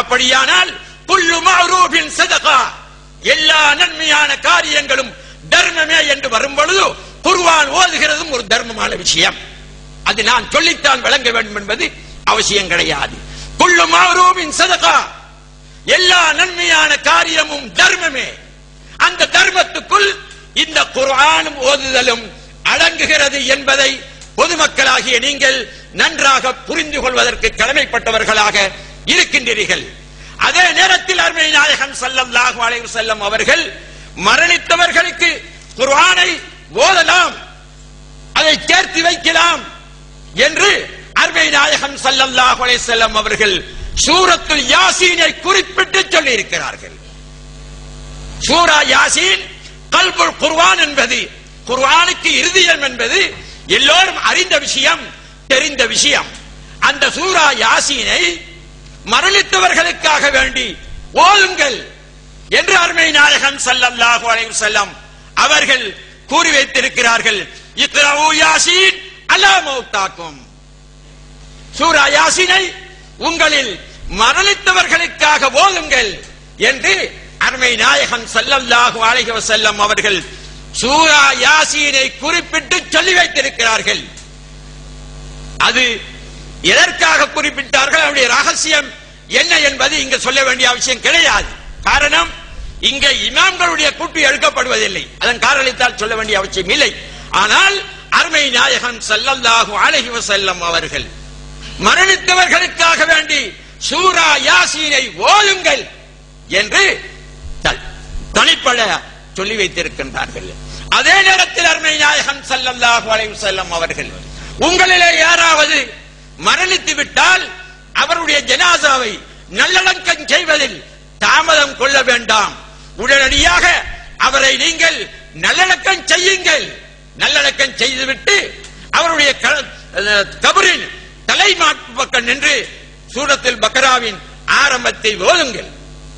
அப்படியானால் குல்லு மஅரூபின் சதகா எல்லா நன்மையான காரியங்களும் தர்மமே என்று வரும் பொழுது குர்ஆன் ஓதுகிறதும் ஒரு தர்மமான விஷயம் அது நான் சொல்லித்தான் விளங்க வேண்டும் என்பது அவசியம் கிடையாது குல்லு மஅரூபின் சதகா எல்லா நன்மையான காரியமும் தர்மமே அந்த தர்மத்துக்குள் இந்த குர்ஆனும் ஓதுதலும் அடங்குகிறது என்பதை பொதுமக்களாகிய நீங்கள் நன்றாக புரிந்து கொள்வதற்கு கடமைப்பட்டவர்களாக இருக்கின்றீர்கள் அதே நேரத்தில் அருமை நாயகம் ஸல்லல்லாஹு அலைஹி வஸல்லம் அவர்கள் மரணித்தவர்களுக்கு குர்ஆனை ஓதலாம் அதை சேர்த்து வைக்கலாம் என்று அருமை நாயகம் ஸல்லல்லாஹு அலைஹி வஸல்லம் அவர்கள் சூரத்துல் யாசீனை குறிப்பிட்டு சொல்லி இருக்கிறார்கள் சூரா யாசீன் கல்புல் குர்ஆன் என்பது குர்ஆனுக்கு இருதயம் என்பது எல்லோரும் அறிந்த விஷயம் தெரிந்த விஷயம் அந்த சூரா யாசீனை மரணித்தவர்களுக்காக வேண்டி ஓதுங்கள் என்று அருமை நாயகம் ஸல்லல்லாஹு அலைஹி வஸல்லம் அவர்கள் கூறி வைத்திருக்கிறார்கள் இக்ரவு யாசீன் அலா மௌத்தாக்கும் சூரா யாசினை உங்களில் மரணித்தவர்களுக்காக ஓதுங்கள் என்று அருமை நாயகன் ஸல்லல்லாஹு அலைஹி வஸல்லம் அவர்கள் சூரா யாசீனை குறிப்பிட்டு சொல்லி வைத்திருக்கிறார்கள் அது எதற்காக குறிப்பிட்டார்கள் அவருடைய ரகசியம் என்ன என்பது இங்க சொல்ல வேண்டிய அவசியம் கிடையாது காரணம் இங்க இமாம்களுடைய கூட்டு எடுக்கப்படுவதில்லை அதன் காரணத்தால் சொல்ல வேண்டிய அவசியம் இல்லை ஆனால் அருமை நாயகன் ஸல்லல்லாஹு அலைஹி வஸல்லம் அவர்கள் மரணித்தவர்களுக்காக வேண்டி சூரா யாசீனை ஓதுங்கள் என்று த- தனிப்பட சொல்லி வைத்திருக்கின்றார்கள் அதே நேரத்தில் அருமை நாயகம் ஸல்லல்லாஹு அலைஹி வஸல்லம் அவர்கள் உங்களிலே யாராவது மரணித்து விட்டால் அவருடைய ஜனாசாவை நல்லடக்கம் செய்வதில் தாமதம் கொள்ள வேண்டாம் உடனடியாக அவரை நீங்கள் நல்லடக்கம் செய்யுங்கள் நல்லடக்கம் செய்துவிட்டு அவருடைய க- அஹ், கபரின் தலைமாட்டு பக்கம் நின்று சூரத்தில் பக்ராவின் ஆரம்பத்தை ஓதுங்கள்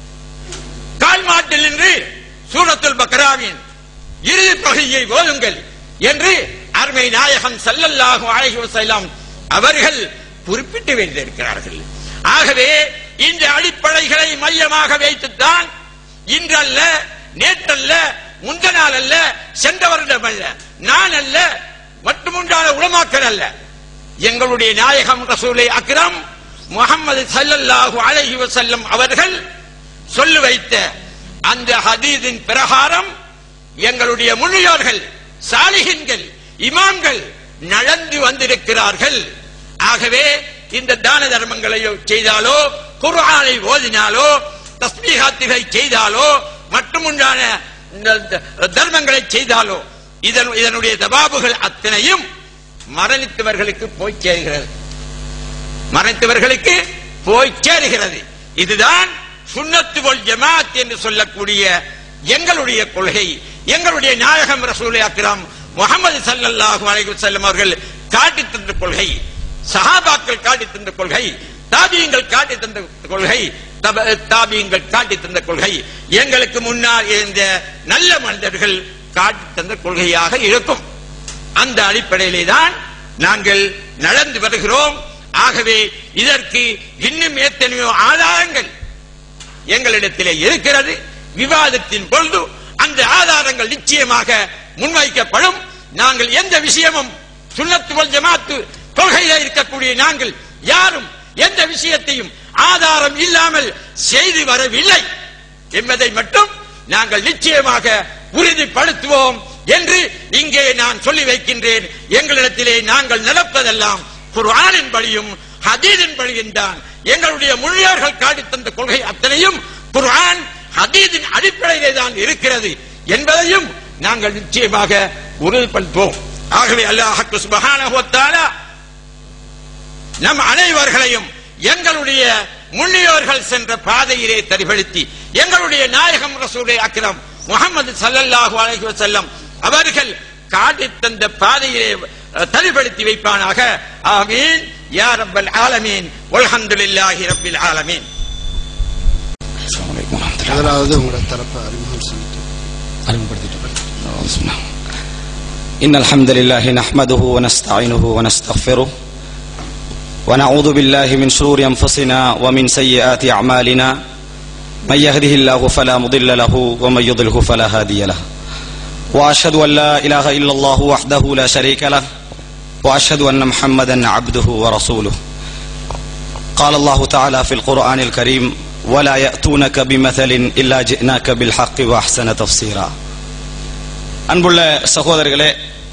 கால் மாட்டில் நின்று சூரத்துல் பக்ராவின் இறுதி பகுதியை ஓதுங்கள் என்று அருமை நாயகம் ஸல்லல்லாஹு அலைஹி வஸல்லம் அவர்கள் குறிப்பிட்டு வைத்திருக்கிறார்கள் ஆகவே இந்த அடிப்படைகளை மையமாக வைத்துத்தான் இன்றல்ல நேற்றல்ல முந்த நாள் அல்ல சென்ற வருடம் அல்ல நான் அல்ல மட்டுமுண்டான உலமாக்கள் அல்ல எங்களுடைய நாயகம் ரசூலை அக்ரம் முகமது ஸல்லல்லாஹு அலைஹி வஸல்லம் அவர்கள் சொல்லி வைத்த அந்த ஹதீஸின் பிரகாரம் எங்களுடைய முன்னோர்கள் சாலிகின்கள் இமாம்கள் நடந்து வந்திருக்கிறார்கள் ஆகவே இந்த தான தர்மங்களை செய்தாலோ குர்ஆனை ஓதினாலோ தஸ்மீகாத்துகளை செய்தாலோ மற்றும் உண்டான இந்த தர்மங்களை செய்தாலோ இதன் இதனுடைய தபாபுகள் அத்தனையும் மரணித்தவர்களுக்கு போய் சேர்கிறது மறைத்தவர்களுக்கு போய் சேருகிறது இதுதான் சுன்னத்து வல் ஜமாத் என்று சொல்லக்கூடிய எங்களுடைய கொள்கை எங்களுடைய நாயகம் ரசூலை அக்ரம் முகமது ஸல்லல்லாஹு அலைஹி வஸல்லம் அவர்கள் காட்டி தந்த கொள்கை சஹாபாக்கள் காட்டி தந்த கொள்கை தாபியங்கள் காட்டி தந்த கொள்கை தப- தாபியங்கள் காட்டி தந்த கொள்கை எங்களுக்கு முன்னால் இருந்த நல்ல மனிதர்கள் காட்டி தந்த கொள்கையாக இருக்கும் அந்த அடிப்படையிலே தான் நாங்கள் நடந்து வருகிறோம் ஆகவே இதற்கு இன்னும் எத்தனையோ ஆதாரங்கள் எங்களிடத்திலே இருக்கிறது விவாதத்தின் பொழுது அந்த ஆதாரங்கள் நிச்சயமாக முன்வைக்கப்படும் நாங்கள் எந்த விஷயமும் சுன்னத்து வல் ஜமாத்து கொள்கையில இருக்கக்கூடிய நாங்கள் யாரும் எந்த விஷயத்தையும் ஆதாரம் இல்லாமல் செய்து வரவில்லை என்பதை மட்டும் நாங்கள் நிச்சயமாக உறுதிப்படுத்துவோம் என்று இங்கே நான் சொல்லி வைக்கின்றேன் எங்களிடத்திலே நாங்கள் நடப்பதெல்லாம் குர்ஆனின் படியும் ஹதீதின் படியும் தான் எங்களுடைய முன்னோர்கள் காட்டித் தந்த கொள்கை அத்தனையும் குர்ஆன் ஹதீதின் அடிப்படையிலே தான் இருக்கிறது என்பதையும் நாங்கள் நிச்சயமாக உறுதிப்படுத்துவோம் ஆகவே அல்லாஹ் சுப்ஹானஹு வ தஆலா நம் அனைவர்களையும் எங்களுடைய முன்னியோர்கள் சென்ற பாதையிலே தரிபடுத்தி எங்களுடைய நாயகம் ரசூலை அக்ரம் முகமது ஸல்லல்லாஹு அலைஹி வஸல்லம் அவர்கள் காட்டித் தந்த பாதையிலே அஹ், தரிபடுத்தி வைப்பானாக ஆமீன் யா ரப்பல் ஆலமீன் வல்ஹம்துலில்லாஹி ரப்பில் ஆலமீன் அஸ்ஸலாமு அலைக்கும் வரஹ்மத்துல்லாஹி முதலாவது உங்களோட தரப்பை அறிமுகம் செலுத்தி அறிமுகப்படுத்திட்டு بسم الله إن الحمد لله نحمده ونستعينه ونستغفره ونعوذ بالله من شرور أنفسنا ومن سيئات أعمالنا من يهده الله فلا مضل له ومن يضله فلا هادي له وأشهد أن لا إله إلا الله وحده لا شريك له وأشهد أن محمدا عبده ورسوله قال الله تعالى في القرآن الكريم ولا يأتونك بمثل إلا جئناك بالحق وأحسن تفسيرا அன்புள்ள சகோதரர்களே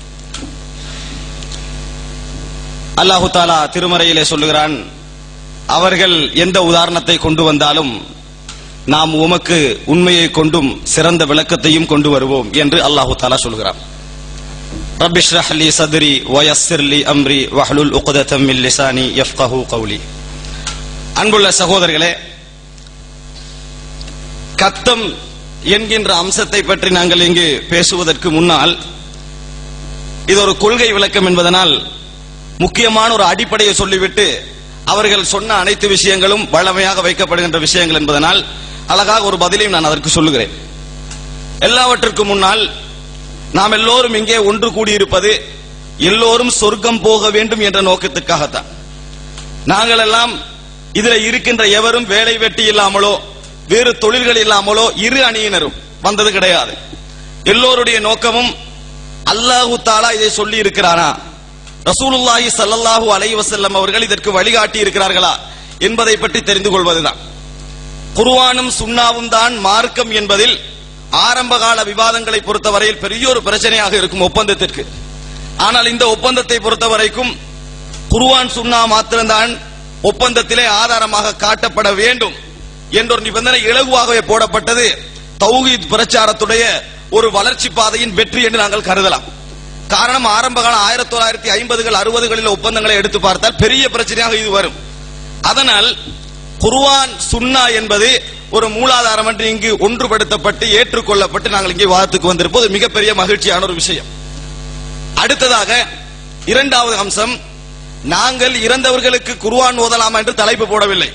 அல்லாஹு தாலா திருமறையிலே சொல்லுகிறான் அவர்கள் எந்த உதாரணத்தை கொண்டு வந்தாலும் நாம் உமக்கு உண்மையை கொண்டும் சிறந்த விளக்கத்தையும் கொண்டு வருவோம் என்று அல்லாஹு தாலா சொல்கிறான் ரப்பி ஷ்ரஹ் லி சத்ரி வயஸ்ஸிர் லி அம்ரி வஹ்லுல் உக்ததம் மின் லிசானி யஃப்கஹு கௌலி அன்புள்ள சகோதரர்களே கத்தம் என்கின்ற அம்சத்தை பற்றி நாங்கள் இங்கு பேசுவதற்கு முன்னால் இது ஒரு கொள்கை விளக்கம் என்பதனால் முக்கியமான ஒரு அடிப்படையை சொல்லிவிட்டு அவர்கள் சொன்ன அனைத்து விஷயங்களும் வளமையாக வைக்கப்படுகின்ற விஷயங்கள் என்பதனால் அழகாக ஒரு பதிலையும் நான் அதற்கு சொல்லுகிறேன் எல்லாவற்றிற்கும் முன்னால் நாம் எல்லோரும் இங்கே ஒன்று கூடியிருப்பது எல்லோரும் சொர்க்கம் போக வேண்டும் என்ற நோக்கத்திற்காகத்தான் நாங்கள் எல்லாம் இதுல இருக்கின்ற எவரும் வேலை வெட்டி இல்லாமலோ வேறு தொழில்கள் இல்லாமலோ இரு அணியினரும் வந்தது கிடையாது எல்லோருடைய நோக்கமும் அல்லாஹு தாலா இதை சொல்லி இருக்கிறானா ரசூலுல்லாஹி ஸல்லல்லாஹு அலைஹி வஸல்லம் அவர்கள் இதற்கு வழிகாட்டி இருக்கிறார்களா என்பதை பற்றி தெரிந்து கொள்வதுதான் குர்ஆனும் சுன்னாவும் தான் மார்க்கம் என்பதில் ஆரம்பகால விவாதங்களை பொறுத்தவரையில் பெரிய ஒரு பிரச்சனையாக இருக்கும் ஒப்பந்தத்திற்கு ஆனால் இந்த ஒப்பந்தத்தை பொறுத்தவரைக்கும் குர்ஆன் சுன்னா மாத்திரம்தான் ஒப்பந்தத்திலே ஆதாரமாக காட்டப்பட வேண்டும் என்ற ஒரு நிபந்தனை இலகுவாகவே போடப்பட்டது தௌஹீத் பிரச்சாரத்துடைய ஒரு வளர்ச்சி பாதையின் வெற்றி என்று நாங்கள் கருதலாம் காரணம் ஆரம்ப காலம் ஆயிரத்தி தொள்ளாயிரத்தி ஐம்பதுகள் அறுபதுகளில் ஒப்பந்தங்களை எடுத்து பார்த்தால் பெரிய பிரச்சனையாக இது வரும் அதனால் குர்ஆன் சுன்னா என்பது ஒரு மூலாதாரம் என்று இங்கு ஒன்றுபடுத்தப்பட்டு ஏற்றுக்கொள்ளப்பட்டு நாங்கள் இங்கே வாதத்துக்கு வந்திருப்பது மிகப்பெரிய மகிழ்ச்சியான ஒரு விஷயம் அடுத்ததாக இரண்டாவது அம்சம் நாங்கள் இறந்தவர்களுக்கு குர்ஆன் ஓதலாமா என்று தலைப்பு போடவில்லை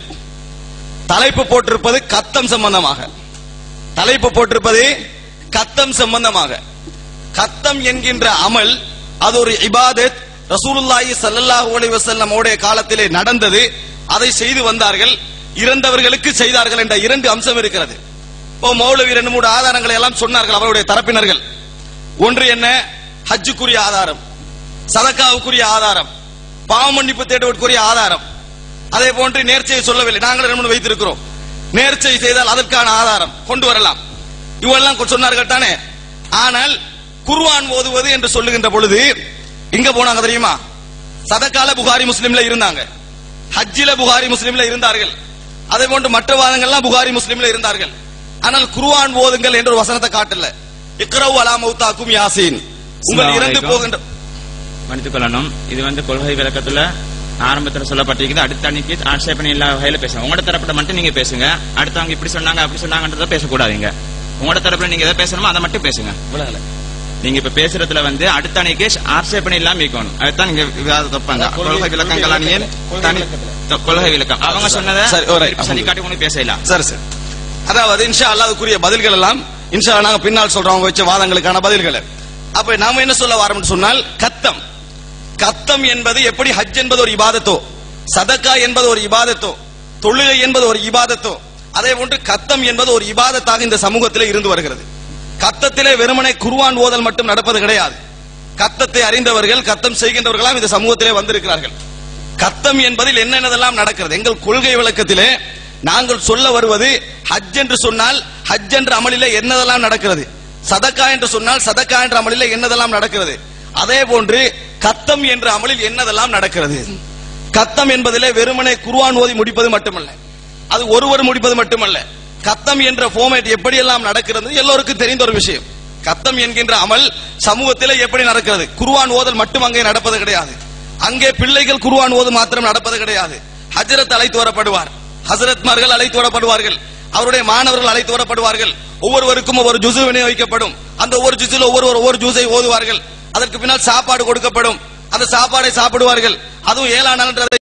தலைப்பு போட்டிருப்பது கத்தம் சம்பந்தமாக தலைப்பு போட்டிருப்பது கத்தம் சம்பந்தமாக கத்தம் என்கின்ற அமல் அது ஒரு இபாதத் ரசூலுல்லாஹி ஸல்லல்லாஹு அலைஹி வஸல்லம் உடைய காலத்திலே நடந்தது அதை செய்து வந்தார்கள் இறந்தவர்களுக்கு செய்தார்கள் என்ற இரண்டு அம்சம் இருக்கிறது இப்போ மௌலவி ரெண்டு மூணு ஆதாரங்களை எல்லாம் சொன்னார்கள் அவருடைய தரப்பினர்கள் ஒன்று என்ன ஹஜ்ஜுக்குரிய ஆதாரம் சதக்காவுக்குரிய ஆதாரம் பாவ மன்னிப்பு தேடுவதற்குரிய ஆதாரம் அதே போன்று நேர்ச்சையை சொல்லவில்லை நாங்கள் ரெண்டு மூணு வைத்திருக்கிறோம் நேர்ச்சை செய்தால் அதற்கான ஆதாரம் கொண்டு வரலாம் இவெல்லாம் சொன்னார்கள் தானே ஆனால் குர்ஆன் ஓதுவது என்று சொல்லுகின்ற பொழுது இங்க போனாங்க தெரியுமா சதக்கால புகாரி முஸ்லிம்ல இருந்தாங்க ஹஜ்ஜில புகாரி முஸ்லிம்ல இருந்தார்கள் அதே போன்று மற்ற வாதங்கள்லாம் புகாரி முஸ்லிம்ல இருந்தார்கள் ஆனால் குர்ஆன் ஓதுங்கள் என்ற ஒரு வசனத்தை காட்டல இக்ரவு அலா மௌத்தாக்கும் யாசீன் உங்கள் இறந்து அஸ்ஸலாமு போகின்ற மன்னித்துக் கொள்ளணும் இது வந்து கொள்கை விளக்கத்துல ஆரம்பத்துல சொல்லப்பட்டிருக்குது அடுத்த அன்னைக்கு ஆட்சேபனை இல்லா வகையில பேசுங்க உங்களோட தரப்புல மட்டும் நீங்க பேசுங்க அடுத்தவங்க இப்படி சொன்னாங்க அப்படி சொன்னாங்கன்றத பேசக்கூடாதுங்க உங்களோட தரப்புல நீங்க எதை பேசணுமோ அதை மட்டும் பேசுங்க விலகல. நீங்க இப்ப பேசுறதுல வந்து அடுத்த அன்னைக்கு ஆட்சேபனை இல்லாம இருக்கணும் அதுதான் நீங்க விவாத தப்பாங்க அதான் கொள்கை- கொள்கை விளக்கங்கள் அணியன் கொள்கை தனி விளக்கத்துல. கொள்கை விளக்கம் அவங்க சொன்னதை சரி, alright. திருப்பி சொல்லி காட்டி உங்களுக்கு பேசலாம் சரி சரி அதாவது இன்ஷா அல்லாஹ் அதுக்குரிய பதில்கள் எல்லாம் இன்ஷா அல்லாஹ் நாங்க பின்னால் சொல்றோம் அவங்க வச்ச வாதங்களுக்கான பதில்களை அப்ப நாம என்ன சொல்ல வரோம்னு சொன்னால் கத்தம் கத்தம் என்பது எப்படி ஹஜ் என்பது ஒரு இபாதத்தோ சதக்கா என்பது ஒரு இபாதத்தோ தொழுகை என்பது ஒரு இபாதத்தோ அதே போன்று கத்தம் என்பது ஒரு இபாதத்தாக இந்த சமூகத்திலே இருந்து வருகிறது கத்தத்திலே வெறுமனே குர்ஆன் ஓதல் மட்டும் நடப்பது கிடையாது கத்தத்தை அறிந்தவர்கள் கத்தம் செய்கின்றவர்களாம் இந்த சமூகத்திலே வந்திருக்கிறார்கள் கத்தம் என்பதில் என்னென்னதெல்லாம் நடக்கிறது எங்கள் கொள்கை விளக்கத்திலே நாங்கள் சொல்ல வருவது ஹஜ் என்று சொன்னால் ஹஜ் என்ற அமலிலே என்னதெல்லாம் நடக்கிறது சதக்கா என்று சொன்னால் சதக்கா என்ற அமலிலே என்னதெல்லாம் நடக்கிறது அதே போன்று கத்தம் என்ற அமலில் என்னதெல்லாம் நடக்கிறது கத்தம் என்பதிலே வெறுமனே குர்ஆன் ஓதி முடிப்பது மட்டுமல்ல அது ஒருவர் முடிப்பது மட்டுமல்ல கத்தம் என்ற ஃபார்மேட் எப்படியெல்லாம் நடக்கிறது எல்லோருக்கும் தெரிந்த ஒரு விஷயம் கத்தம் என்கின்ற அமல் சமூகத்திலே எப்படி நடக்கிறது குர்ஆன் ஓதல் மட்டும் அங்கே நடப்பது கிடையாது அங்கே பிள்ளைகள் குர்ஆன் ஓது மாத்திரம் நடப்பது கிடையாது ஹஜரத் அழைத்து வரப்படுவார் ஹசரத்மார்கள் அழைத்து வரப்படுவார்கள் அவருடைய மாணவர்கள் அழைத்து வரப்படுவார்கள் ஒவ்வொருவருக்கும் ஒவ்வொரு ஜுசு விநியோகிக்கப்படும் அந்த ஒவ்வொரு ஜுசில் ஒவ்வொருவர் ஒவ்வொரு ஜூஸை ஓதுவார்கள் அதற்கு பின்னால் சாப்பாடு கொடுக்கப்படும் அந்த சாப்பாடை சாப்பிடுவார்கள் அதுவும் ஏழாம் நாள்